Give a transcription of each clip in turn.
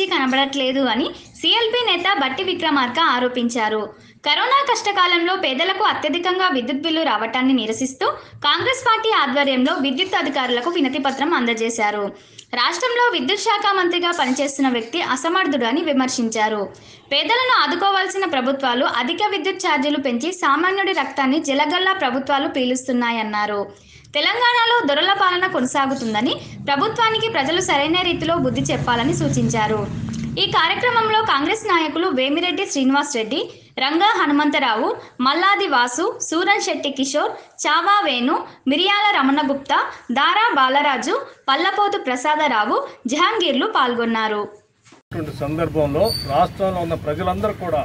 కనబడట్లేదు అని సీఎల్పీ నేత బట్టి విక్రమార్క ఆరోపించారు కరోనా కష్టకాలంలో పేదలకు అత్యధికంగా విద్యుత్ బిల్లు రావటాన్ని నిరసిస్తూ కాంగ్రెస్ పార్టీ ఆధ్వర్యంలో విద్యుత్ అధికారులకు వినతి పత్రం అందజేశారు రాష్ట్రంలో విద్యుత్ శాఖ మంత్రిగా పనిచేస్తున్న వ్యక్తి అసమర్థుడు అని విమర్శించారు పేదలను ఆదుకోవాల్సిన ప్రభుత్వాలు అధిక విద్యుత్ ఛార్జీలు పెంచి సామాన్యుడి రక్తాన్ని జలగల్లా ప్రభుత్వాలు పీలుస్తున్నాయన్నారు తెలంగాణలో దొరల పాలన కొనసాగుతుందని ప్రభుత్వానికి ప్రజలు సరైన రీతిలో బుద్ధి చెప్పాలని సూచించారు ఈ కార్యక్రమంలో కాంగ్రెస్ నాయకులు వేమిరెడ్డి శ్రీనివాస్ రెడ్డి రంగా హనుమంతరావు మల్లాది వాసు సూరన్ శెట్టి కిషోర్ చావా వేణు మిరియాల రమణగుప్త దారా బాలరాజు పల్లపోతు ప్రసాదరావు జహాంగీర్లు పాల్గొన్నారు ఇటువంటి సందర్భంలో రాష్ట్రంలో ఉన్న ప్రజలందరూ కూడా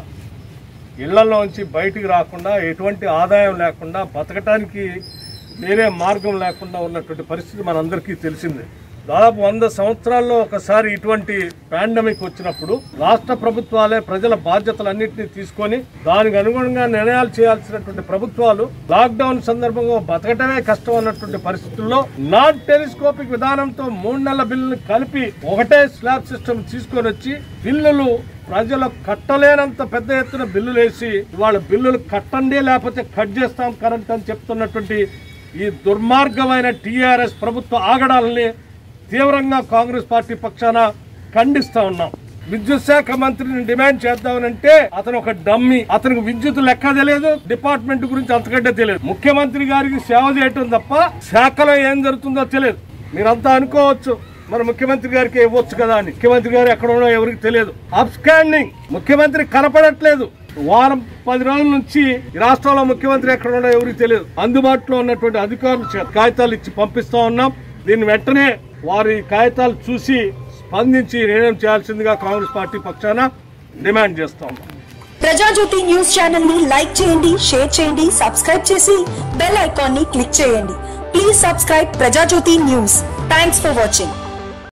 ఇళ్లలోంచి బయటికి రాకుండా ఎటువంటి ఆదాయం లేకుండా బతకటానికి వేరే మార్గం లేకుండా ఉన్నటువంటి పరిస్థితి మనందరికీ తెలిసిందే దాదాపు వంద సంవత్సరాల్లో ఒకసారి ఇటువంటి పాండమిక్ వచ్చినప్పుడు రాష్ట్ర ప్రభుత్వాలే ప్రజల బాధ్యతలన్నింటినీ తీసుకొని దానికి అనుగుణంగా నిర్ణయాలు చేయాల్సినటువంటి ప్రభుత్వాలు లాక్డౌన్ సందర్భంగా బతకటమే కష్టం అన్నటువంటి పరిస్థితుల్లో నాన్ టెలిస్కోపిక్ విధానంతో మూడు నెలల బిల్లులు కలిపి ఒకటే స్లాబ్ సిస్టమ్ తీసుకొని వచ్చి బిల్లులు ప్రజలు కట్టలేనంత పెద్ద ఎత్తున బిల్లులు వేసి వాళ్ళ బిల్లులు కట్టండి లేకపోతే కట్ చేస్తాం కరెంట్ అని చెప్తున్నటువంటి ఈ దుర్మార్గమైన టీఆర్ఎస్ ప్రభుత్వ ఆగడాలని తీవ్రంగా కాంగ్రెస్ పార్టీ పక్షాన ఖండిస్తా ఉన్నాం విద్యుత్ శాఖ మంత్రిని డిమాండ్ చేద్దామనంటే అతను ఒక డమ్మి అతనికి విద్యుత్ లెక్క తెలియదు డిపార్ట్మెంట్ గురించి అంతకంటే తెలియదు ముఖ్యమంత్రి గారికి సేవ చేయటం తప్ప శాఖలో ఏం జరుగుతుందో తెలియదు మీరంతా అనుకోవచ్చు మన ముఖ్యమంత్రి గారికి ఇవ్వచ్చు కదా అని ముఖ్యమంత్రి గారు ఎక్కడ ఉన్నో ఎవరికి తెలియదు అబ్స్కాండింగ్ ముఖ్యమంత్రి కనపడట్లేదు వారం పది రోజుల నుంచి ఈ రాష్ట్రంలో ముఖ్యమంత్రి ఎక్కడ ఉన్నాడో ఎవరికి తెలియదు అందుబాటులో ఉన్నటువంటి అధికారులు చేత కాగితాలు ఇచ్చి పంపిస్తా ఉన్నాం దీన్ని వెంటనే వారి కాగితాలు చూసి స్పందించి నిర్ణయం చేయాల్సిందిగా కాంగ్రెస్ పార్టీ పక్షాన డిమాండ్ చేస్తా ఉన్నాం ప్రజాజ్యోతి న్యూస్ ఛానల్ ని లైక్ చేయండి షేర్ చేయండి సబ్స్క్రైబ్ చేసి బెల్ ఐకాన్ ని క్లిక్ చేయండి please subscribe Prajajyothi news thanks for watching